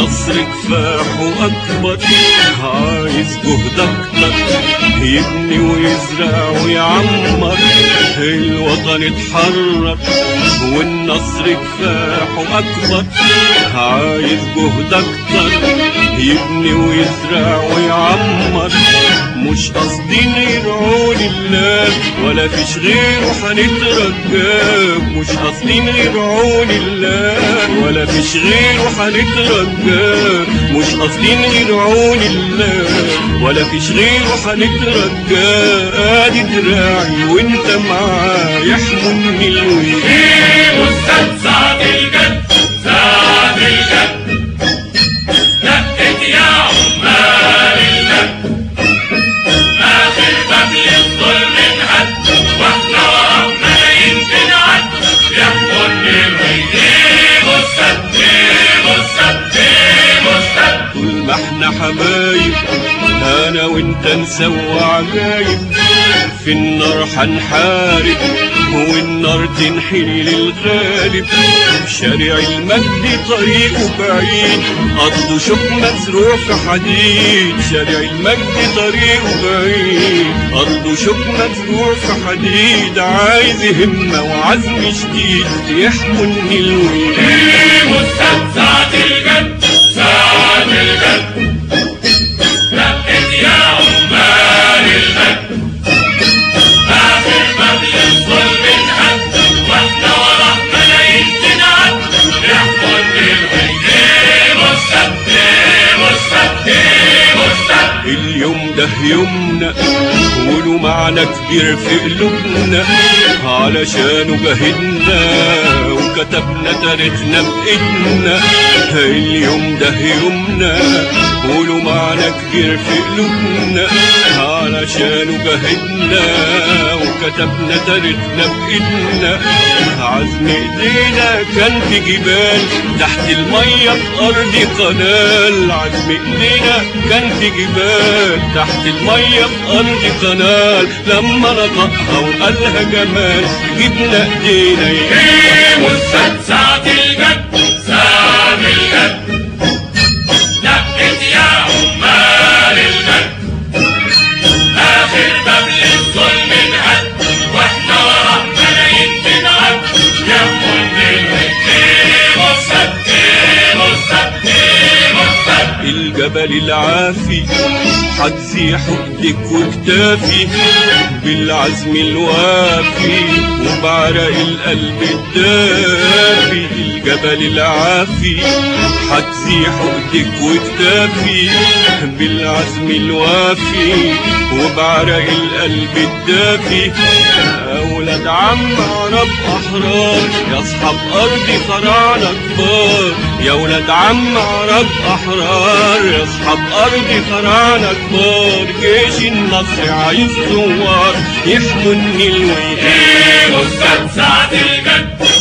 والنصر كفاح وأكبر عايز جهد أكتر يبني ويزرع ويعمر الوطن اتحرر والنصر كفاح وأكبر عايز جهد أكتر يبني ويزرع ويعمر مش قاصدين يدعوا لله ولا فيش غيره هنترجاه مش قاصدين يدعوا لله ولا فيش غيره هنترجاه مش قاصدين يدعوا لله ولا فيش غيره هنترجاه ادي دراعي وانت معايا يحملني الويل مستد سعد الجد سعد الجد نقت يا عمال الجد آخر باب للظلم انهد واحنا ورا ملايين بنعد يحكمني الويل مستد مستد مستد طول ما احنا حبايب انا وانت نسوى عجايب في النار هنحارب والنار تنحني للغالب شارع المجد طريقه بعيد قصده شوك مزروع في حديد شارع المجد طريقه بعيد قصده شوك مزروع في حديد عايز همة وعزم شديد يحملني الويل مستد سعد الجد سعد الجد نقت يا عمال الجد آخر باب للظلم انهد واحنا ورا ملايين تنعد يحكمني الويل مستد مستد مستد اليوم ده يومنا وله معنى كبير في قلوبنا علشانه جاهدنا وكتبنا تاريخنا بإيدنا اليوم ده يومنا وله معنى كبير في قلوبنا علشانه جاهدنا وكتبنا تاريخنا بإيدنا عزم ايدينا كان في جبال تحت المية في أرض قنال عزم ايدينا كان في جبال تحت المية في أرض قنال لما نطقها وقالها جمال جبنا ايدينا مستد سعد الجد سعد الجد نقت يا عمال الجد آخر باب للظلم انهد واحنا ورا ملايين بنعد يحكمني الويل مستد مستد مستد الجبل العافي هتزيح ايدك وكتافي بالعزم الوافي وبعرق القلب الدافي الجبل العافي هتزيح ايدك وكتافي بالعزم الوافي وبعرق القلب الدافي اولاد عم عرب احرار يا اصحاب ارضي فراعنه كبار يا ولاد عم عرب احرار يا اصحاب ارضي فراعنه كبار جيش النصر عايز ثوار يحملني الويل مستد سعد الجد